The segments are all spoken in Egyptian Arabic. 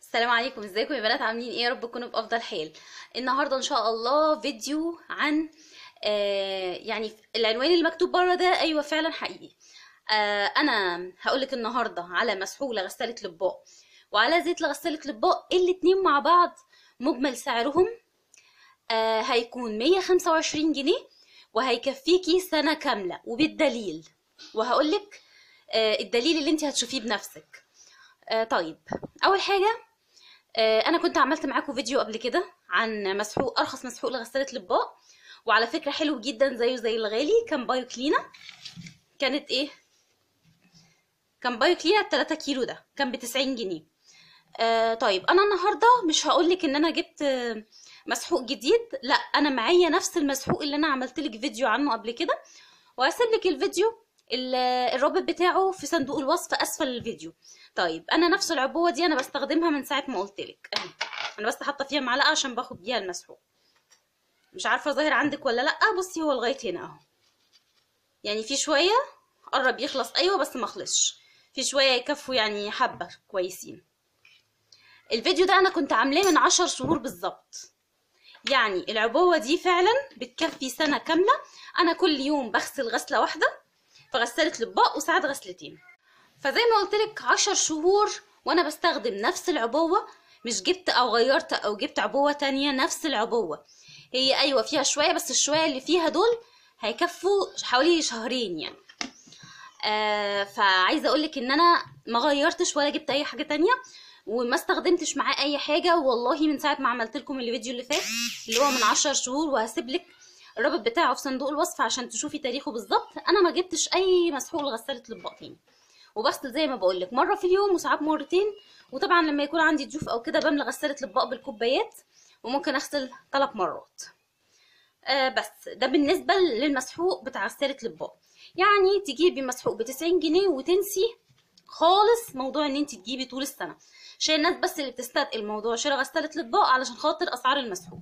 السلام عليكم ازيكم يا بنات عاملين ايه يا رب تكونوا بافضل حال النهارده ان شاء الله فيديو عن آه يعني العنوان اللي مكتوب بره ده ايوه فعلا حقيقي آه انا هقولك النهارده على مسحوق لغساله الاطباق وعلى زيت لغساله الاطباق الاتنين مع بعض مجمل سعرهم آه هيكون 125 جنيه وهيكفيكي سنه كامله وبالدليل وهقولك آه الدليل اللي انت هتشوفيه بنفسك آه طيب اول حاجه آه، انا كنت عملت معاكم فيديو قبل كده عن مسحوق ارخص مسحوق لغساله الاطباق وعلى فكره حلو جدا زيه زي الغالي كان بايو كلينا كانت ايه كان بايو كلينا 3 كيلو ده كان ب 90 جنيه آه طيب انا النهارده مش هقولك ان انا جبت آه، مسحوق جديد لا انا معايا نفس المسحوق اللي انا عملت لك فيديو عنه قبل كده وهسيب لك الفيديو ال- الرابط بتاعه في صندوق الوصف اسفل الفيديو طيب انا نفس العبوه دي انا بستخدمها من ساعه ما قلت لك اهي انا بس حاطه فيها معلقه عشان باخد بيها المسحوق مش عارفه ظاهر عندك ولا لا بصي هو لغايه هنا اهو يعني في شويه قرب يخلص ايوه بس ما خلصش في شويه يكفوا يعني حبه كويسين الفيديو ده انا كنت عاملاه من عشر شهور بالظبط يعني العبوه دي فعلا بتكفي سنه كامله انا كل يوم بغسل غسله واحده في غساله الاطباق وساعات غسلتين فزي ما قلت لك 10 شهور وانا بستخدم نفس العبوه مش جبت او غيرت او جبت عبوه تانية نفس العبوه هي ايوه فيها شويه بس الشويه اللي فيها دول هيكفوا حوالي شهرين يعني آه فعايزه اقول لك ان انا ما غيرتش ولا جبت اي حاجه تانية وما استخدمتش معاه اي حاجه والله من ساعه ما عملت لكم الفيديو اللي فات اللي هو من 10 شهور وهسيب لك الرابط بتاعه في صندوق الوصف عشان تشوفي تاريخه بالظبط انا ما جبتش اي مسحوق لغساله الاطباق تاني وبغسل زي ما بقول لك مره في اليوم وساعات مرتين وطبعا لما يكون عندي ضيوف او كده بملى غساله الاطباق بالكوبايات وممكن اغسل ثلاث مرات آه بس ده بالنسبه للمسحوق بتاع غساله الاطباق يعني تجيبي مسحوق ب 90 جنيه وتنسي خالص موضوع ان انت تجيبي طول السنه عشان الناس بس اللي بتستثقل موضوع شراء غساله الاطباق علشان خاطر اسعار المسحوق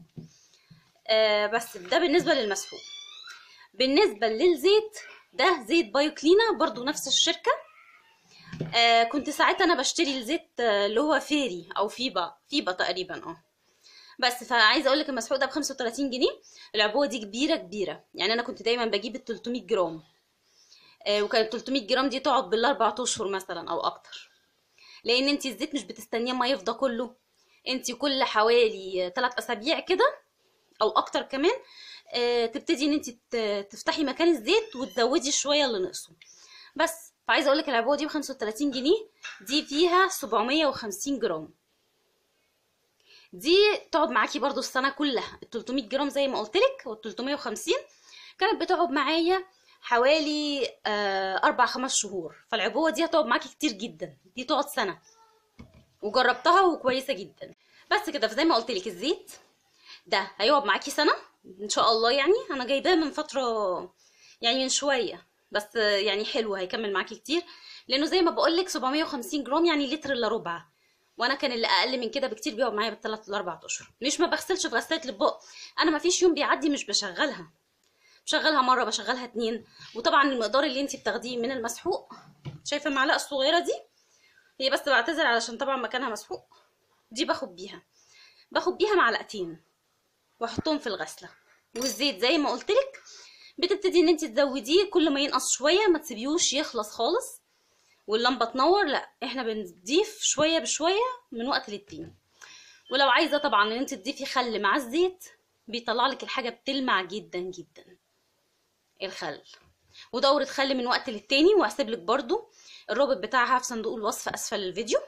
آه بس ده بالنسبه للمسحوق بالنسبه للزيت ده زيت بايو كلينا برضو نفس الشركه آه كنت ساعتها انا بشتري الزيت آه، اللي هو فيري او فيبا فيبا تقريبا اه بس فعايزه اقول لك المسحوق ده ب 35 جنيه العبوه دي كبيره كبيره يعني انا كنت دايما بجيب ال 300 جرام آه وكانت 300 جرام دي تقعد بالاربع اشهر مثلا او اكتر لان انت الزيت مش بتستنيه ما يفضى كله انت كل حوالي 3 اسابيع كده او اكتر كمان آه تبتدي ان انت ت- تفتحي مكان الزيت وتزودي شويه اللي نقصه بس فعايزه اقول لك العبوه دي ب 35 جنيه دي فيها 750 جرام دي تقعد معاكي برضو السنه كلها ال 300 جرام زي ما قلت لك وال 350 كانت بتقعد معايا حوالي آه اربع خمس شهور فالعبوه دي هتقعد معاكي كتير جدا دي تقعد سنه وجربتها وكويسه جدا بس كده فزي ما قلت لك الزيت ده هيقعد معاكي سنه ان شاء الله يعني انا جايباه من فتره يعني من شويه بس يعني حلو هيكمل معاكي كتير لانه زي ما بقول لك 750 جرام يعني لتر الا ربع وانا كان اللي اقل من كده بكتير بيقعد معايا بالثلاث لاربع اشهر مش ما بغسلش في غساله الاطباق انا ما فيش يوم بيعدي مش بشغلها بشغلها مره بشغلها اتنين وطبعا المقدار اللي انت بتاخديه من المسحوق شايفه المعلقه الصغيره دي هي بس بعتذر علشان طبعا مكانها مسحوق دي باخد بيها باخد بيها معلقتين واحطهم في الغسله والزيت زي ما قلت لك بتبتدي ان انت تزوديه كل ما ينقص شويه ما تسيبيهوش يخلص خالص واللمبه تنور لا احنا بنضيف شويه بشويه من وقت للتاني ولو عايزه طبعا ان انت تضيفي خل مع الزيت بيطلع لك الحاجه بتلمع جدا جدا الخل ودورة خل من وقت للتاني وهسيب لك برضو الرابط بتاعها في صندوق الوصف اسفل الفيديو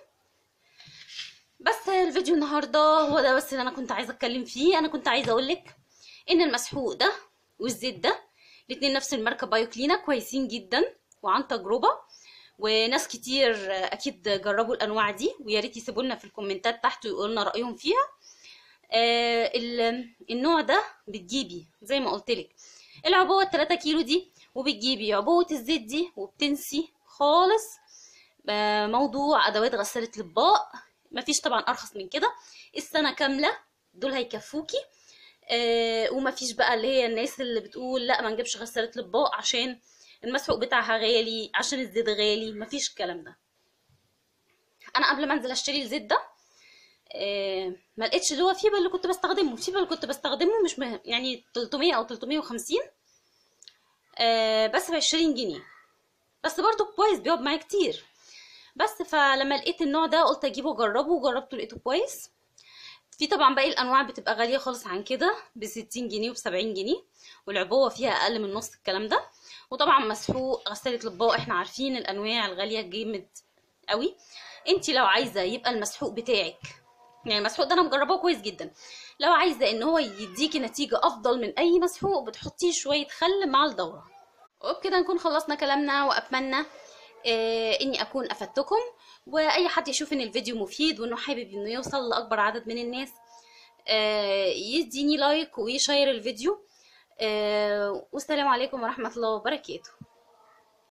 بس الفيديو النهارده هو ده بس اللي انا كنت عايزه اتكلم فيه انا كنت عايزه اقول لك ان المسحوق ده والزيت ده الاتنين نفس الماركه بايو كلينا كويسين جدا وعن تجربه وناس كتير اكيد جربوا الانواع دي ويا ريت يسيبوا لنا في الكومنتات تحت ويقولوا لنا رايهم فيها آه ال- النوع ده بتجيبي زي ما قلت لك العبوه 3 كيلو دي وبتجيبي عبوه الزيت دي وبتنسي خالص آه، موضوع ادوات غساله الاطباق مفيش طبعا ارخص من كده السنه كامله دول هيكفوكي آه ومفيش بقى اللي هي الناس اللي بتقول لا ما نجيبش غساله اطباق عشان المسحوق بتاعها غالي عشان الزيت غالي مفيش الكلام ده انا قبل ما انزل اشتري الزيت ده آه ما لقيتش اللي هو فيبا اللي كنت بستخدمه فيبا اللي كنت بستخدمه مش مه... يعني 300 او 350 آه بس ب 20 جنيه بس برضو كويس بيقعد معايا كتير بس فلما لقيت النوع ده قلت اجيبه اجربه وجربته لقيته كويس في طبعا باقي الانواع بتبقى غاليه خالص عن كده ب 60 جنيه وب 70 جنيه والعبوه فيها اقل من نص الكلام ده وطبعا مسحوق غساله الاطباق احنا عارفين الانواع الغاليه جامد قوي انت لو عايزه يبقى المسحوق بتاعك يعني المسحوق ده انا مجرباه كويس جدا لو عايزه ان هو يديكي نتيجه افضل من اي مسحوق بتحطيه شويه خل مع الدوره وبكده نكون خلصنا كلامنا واتمنى آه اني اكون افدتكم واي حد يشوف ان الفيديو مفيد وانه حابب انه يوصل لاكبر عدد من الناس آه يديني لايك ويشير الفيديو آه والسلام عليكم ورحمه الله وبركاته